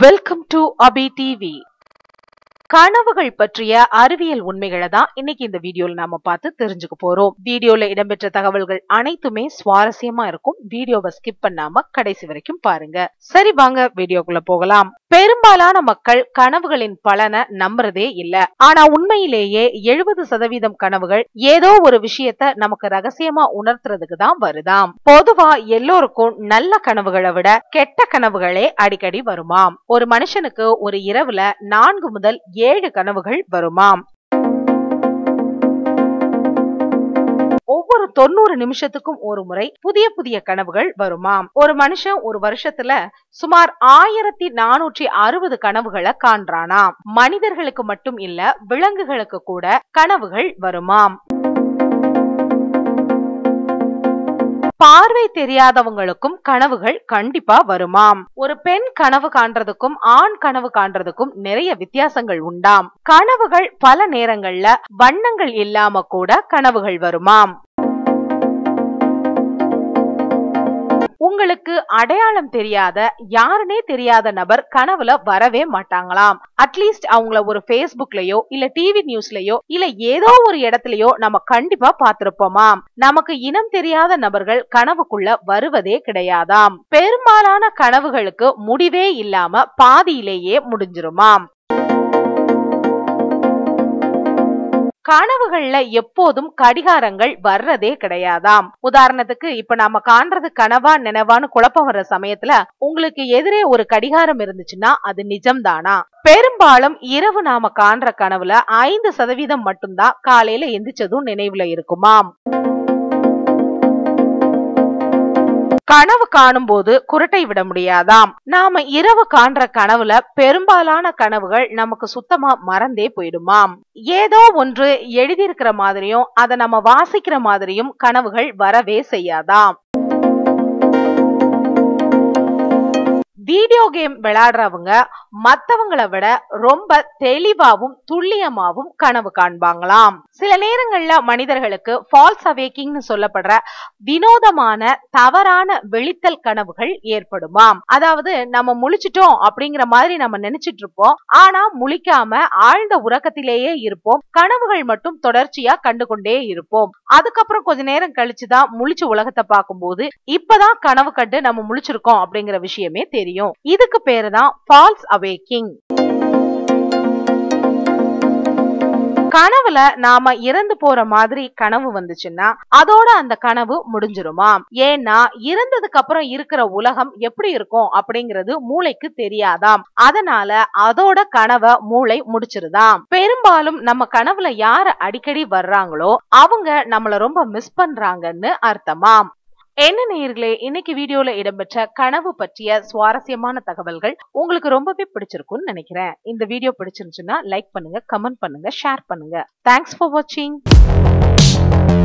welcome to Abhi TV கனவுகள் பற்றிய அறிவியல் உண்மைகளை தான் இன்னைக்கு இந்த வீடியோல நாம பார்த்து தெரிஞ்சுக்க போறோம் வீடியோல இடம்பெற்ற தகவல்கள் அனைத்துமே சுவாரஸ்யமா இருக்கும் வீடியோவை ஸ்கிப் பண்ணாம கடைசி வரைக்கும் பாருங்க சரி வாங்க வீடியோக்குள்ள போகலாம் பெரும்பாலான மக்கள் கனவுகளின் பலனை நம்புறதே இல்ல ஆனா உண்மையிலேயே எழுபது சதவீதம் கனவுகள் ஏதோ ஒரு விஷயத்த நமக்கு ரகசியமா உணர்த்துறதுக்கு தான் வருதாம் பொதுவா எல்லோருக்கும் நல்ல கனவுகளை விட கெட்ட கனவுகளே அடிக்கடி வருமாம் ஒரு மனுஷனுக்கு ஒரு இரவுல நான்கு முதல் ஏழு கனவுகள் வருமாம் ஒவ்வொரு தொண்ணூறு நிமிஷத்துக்கும் ஒரு முறை புதிய புதிய கனவுகள் வருமாம் ஒரு மனுஷன் ஒரு வருஷத்துல சுமார் ஆயிரத்தி நானூற்றி அறுபது கனவுகளை காண்றானாம் மனிதர்களுக்கு மட்டும் இல்ல விலங்குகளுக்கு கூட கனவுகள் வருமாம் பார்வை தெரியாதவங்களுக்கும் கனவுகள் கண்டிப்பா வருமாம் ஒரு பெண் கனவு காண்றதுக்கும் ஆண் கனவு காண்றதுக்கும் நிறைய வித்தியாசங்கள் உண்டாம் கனவுகள் பல நேரங்கள்ல வண்ணங்கள் இல்லாம கூட கனவுகள் வருமாம் உங்களுக்கு அடையாளம் தெரியாத யாருனே தெரியாத நபர் கனவுல வரவே மாட்டாங்களாம் அட்லீஸ்ட் அவங்கள ஒரு ஃபேஸ்புக்லயோ இல்ல டிவி நியூஸ்லயோ இல்ல ஏதோ ஒரு இடத்துலயோ நம்ம கண்டிப்பா பார்த்திருப்போமாம் நமக்கு இனம் தெரியாத நபர்கள் கனவுக்குள்ள வருவதே கிடையாதாம் பெரும்பாலான கனவுகளுக்கு முடிவே இல்லாம பாதியிலேயே முடிஞ்சிருமாம் கனவுகள்ல எப்போதும் கடிகாரங்கள் வர்றதே கிடையாதாம் உதாரணத்துக்கு இப்ப நாம காண்றது கனவா நினைவான்னு குழப்பம் வர்ற சமயத்துல உங்களுக்கு எதிரே ஒரு கடிகாரம் இருந்துச்சுன்னா அது நிஜம்தானா பெரும்பாலும் இரவு நாம காண்ற கனவுல ஐந்து சதவீதம் மட்டும்தான் காலையில எந்திரிச்சதும் நினைவுல இருக்குமாம் கனவு காணும் போது குரட்டை விட முடியாதாம் நாம இரவு காண்ற கனவுல பெரும்பாலான கனவுகள் நமக்கு சுத்தமா மறந்தே போயிடுமாம் ஏதோ ஒன்று எழுதியிருக்கிற மாதிரியும் அதை நம்ம வாசிக்கிற மாதிரியும் கனவுகள் வரவே செய்யாதாம் வீடியோ கேம் விளையாடுறவங்க மத்தவங்கள விட ரொம்ப தெளிவாவும் துல்லியமாவும் கனவு காண்பாங்களாம் சில நேரங்கள்ல மனிதர்களுக்கு ஃபால்ஸ் அவேக்கிங்னு சொல்லப்படுற வினோதமான தவறான வெளித்தல் கனவுகள் ஏற்படுமாம் அதாவது நம்ம முழிச்சிட்டோம் அப்படிங்கிற மாதிரி நம்ம நினைச்சிட்டு இருப்போம் ஆனா முழிக்காம ஆழ்ந்த உறக்கத்திலேயே இருப்போம் கனவுகள் மட்டும் தொடர்ச்சியா கண்டுகொண்டே இருப்போம் அதுக்கப்புறம் கொஞ்ச நேரம் கழிச்சுதான் முழிச்சு உலகத்தை பார்க்கும்போது இப்பதான் கனவு கண்டு நம்ம முழிச்சிருக்கோம் அப்படிங்கிற விஷயமே தெரியும் இதுக்கு பேரு தான் ஃபால்ஸ் அவேக்கிங் கனவுல நாம இறந்து போற மாதிரி கனவு வந்துச்சுன்னா அதோட அந்த கனவு முடிஞ்சிருமாம் ஏன்னா இறந்ததுக்கு அப்புறம் இருக்கிற உலகம் எப்படி இருக்கும் அப்படிங்கிறது மூளைக்கு தெரியாதாம் அதனால அதோட கனவை மூளை முடிச்சிருதாம் பெரும்பாலும் நம்ம கனவுல யாரு அடிக்கடி வர்றாங்களோ அவங்க நம்மள ரொம்ப மிஸ் பண்றாங்கன்னு அர்த்தமாம் என்ன நேயர்களே இன்னைக்கு வீடியோல இடம்பெற்ற கனவு பற்றிய சுவாரஸ்யமான தகவல்கள் உங்களுக்கு ரொம்பவே பிடிச்சிருக்கும்னு நினைக்கிறேன் இந்த வீடியோ பிடிச்சிருந்துச்சுன்னா லைக் பண்ணுங்க கமெண்ட் பண்ணுங்க ஷேர் பண்ணுங்க தேங்க்ஸ் ஃபார் வாட்சிங்